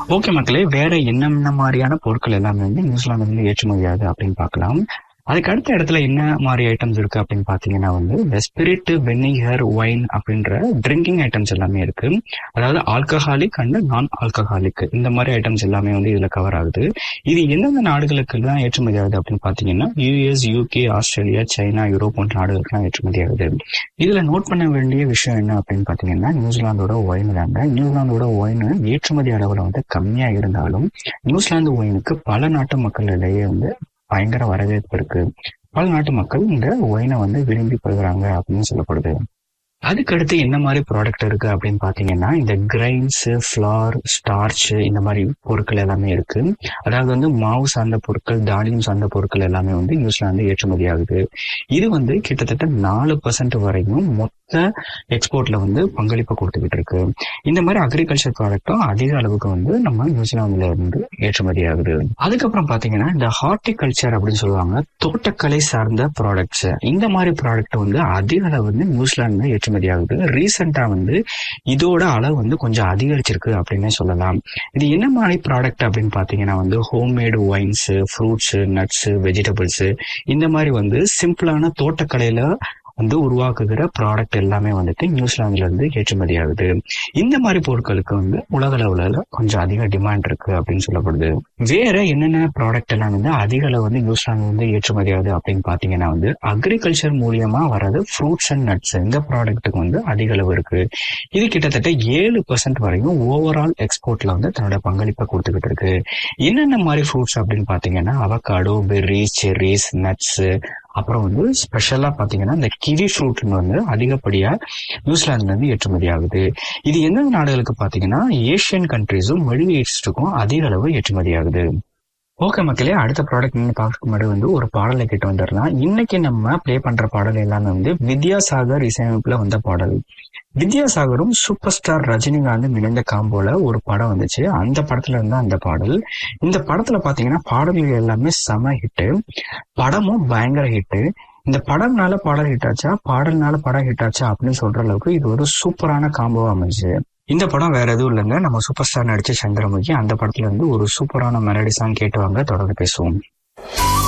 okay மக்களே வேற என்னென்ன மாதிரியான பொருட்கள் எல்லாமே வந்து நியூசிலாந்து வந்து ஏற்றுமதி ஆகுது அப்படின்னு பார்க்கலாம் அதுக்கு அடுத்த இடத்துல என்ன மாதிரி ஐட்டம்ஸ் இருக்கு அப்படின்னு பாத்தீங்கன்னா வந்து இந்த ஸ்பிரிட் வெனிகர் ஒயின் அப்படின்ற ட்ரிங்கிங் ஐட்டம்ஸ் எல்லாமே இருக்கு அதாவது ஆல்கஹாலிக் அண்ட் நான் ஆல்கஹாலிக் இந்த மாதிரி ஐட்டம்ஸ் எல்லாமே வந்து இதுல கவர் ஆகுது இது எந்தெந்த நாடுகளுக்கு எல்லாம் ஏற்றுமதி ஆகுது அப்படின்னு பாத்தீங்கன்னா US UK Australia China Europe போன்ற நாடுகளுக்கு ஏற்றுமதி ஆகுது இதுல நோட் பண்ண வேண்டிய விஷயம் என்ன அப்படின்னு பாத்தீங்கன்னா நியூசிலாந்தோட ஒயின் தாங்க நியூசிலாந்தோட ஒயின் ஏற்றுமதி அளவுல வந்து கம்மியா இருந்தாலும் நியூசிலாந்து ஒயினுக்கு பல நாட்டு மக்களிடையே வந்து பயங்கர வரவேற்பு இருக்கு பல நாட்டு மக்கள் இந்த ஒயினை வந்து விரும்பி பருகிறாங்க அப்படின்னு சொல்லப்படுது அதுக்கடுத்து என்ன மாதிரி ப்ராடக்ட் இருக்கு அப்படின்னு பாத்தீங்கன்னா இந்த கிரைன்ஸ் ஃபிளார் ஸ்டார்ச் இந்த மாதிரி பொருட்கள் எல்லாமே இருக்கு அதாவது வந்து மாவு சார்ந்த பொருட்கள் தானியம் சார்ந்த பொருட்கள் எல்லாமே வந்து நியூசிலாந்து ஏற்றுமதி ஆகுது இது வந்து கிட்டத்தட்ட நாலு பர்சன்ட் வரையும் மொத்த எக்ஸ்போர்ட்ல வந்து பங்களிப்பு கொடுத்துக்கிட்டு இருக்கு இந்த மாதிரி அக்ரிகல்ச்சர் ப்ராடக்டும் அதிக அளவுக்கு வந்து நம்ம நியூசிலாந்துல இருந்து ஏற்றுமதி ஆகுது அதுக்கப்புறம் பாத்தீங்கன்னா இந்த ஹார்டிகல்ச்சர் அப்படின்னு சொல்லுவாங்க தோட்டக்கலை சார்ந்த ப்ராடக்ட்ஸ் இந்த மாதிரி ப்ராடக்ட் வந்து அதிக அளவு வந்து நியூசிலாந்து ஏற்றுமதி ஆகுது ரீசெண்டா வந்து இதோட அளவு வந்து கொஞ்சம் அதிகரிச்சிருக்கு அப்படின்னே சொல்லலாம் இது என்ன மாதிரி ப்ராடக்ட் அப்படின்னு பாத்தீங்கன்னா வந்து homemade wines fruits nuts vegetables இந்த மாதிரி வந்து சிம்பிளான தோட்டக்கலையில வந்து உருவாக்குகிற ப்ராடக்ட் எல்லாமே வந்துட்டு நியூசிலாந்துல இருந்து ஏற்றுமதி ஆகுது இந்த மாதிரி பொருட்களுக்கு வந்து உலக அளவுல கொஞ்சம் அதிக டிமாண்ட் இருக்கு அப்படின்னு சொல்லப்படுது வேற என்னென்ன ப்ராடக்ட் எல்லாம் வந்து அதிக அளவு வந்து நியூசிலாந்து வந்து ஏற்றுமதி ஆகுது அப்படின்னு பாத்தீங்கன்னா வந்து அக்ரிகல்ச்சர் மூலியமா வர்றது ஃப்ரூட்ஸ் அண்ட் நட்ஸ் இந்த ப்ராடக்ட்டுக்கு வந்து அதிக அளவு இருக்கு இது கிட்டத்தட்ட ஏழு பர்சன்ட் வரையும் ஓவரால் எக்ஸ்போர்ட்ல வந்து தன்னோட பங்களிப்பை கொடுத்துக்கிட்டு இருக்கு என்னென்ன மாதிரி ஃப்ரூட்ஸ் அப்படின்னு பாத்தீங்கன்னா அவகாடோ பெர்ரிஸ் செர்ரிஸ் நட்ஸ் அப்புறம் வந்து ஸ்பெஷலா பாத்தீங்கன்னா இந்த கிவி ஃப்ரூட் வந்து அதிகப்படியா நியூசிலாந்துல இருந்து ஏற்றுமதி ஆகுது இது எந்தெந்த நாடுகளுக்கு பாத்தீங்கன்னா ஏசியன் கண்ட்ரீஸும் மிடில் ஈஸ்டுக்கும் அதிக அளவு ஏற்றுமதி ஆகுது ஓகே மக்களே அடுத்த ப்ராடக்ட் நீங்க பார்க்க முன்னாடி வந்து ஒரு பாடலை கேட்டு வந்துடலாம் இன்னைக்கு நம்ம ப்ளே பண்ற பாடல் எல்லாமே வந்து வித்யாசாகர் இசையமைப்புல வந்த பாடல் வித்யாசாகரும் சூப்பர் ஸ்டார் ரஜினிகாந்தும் இணைந்த காம்போல ஒரு படம் வந்துச்சு அந்த படத்துல இருந்தா அந்த பாடல் இந்த படத்துல பாத்தீங்கன்னா பாடல்கள் எல்லாமே செம ஹிட்டு படமும் பயங்கர ஹிட்டு இந்த படம்னால பாடல் ஹிட் ஆச்சா பாடல்னால படம் ஹிட் ஆச்சா அப்படின்னு சொல்ற அளவுக்கு இது ஒரு சூப்பரான காம்போவா அமைஞ்சு இந்த படம் வேற எதுவும் இல்லைங்க நம்ம சூப்பர் ஸ்டார் நடிச்ச சந்திரமுகி அந்த படத்துல இருந்து ஒரு சூப்பரான மெலடி சாங் கேட்டு வாங்க தொடர்ந்து பேசுவோம்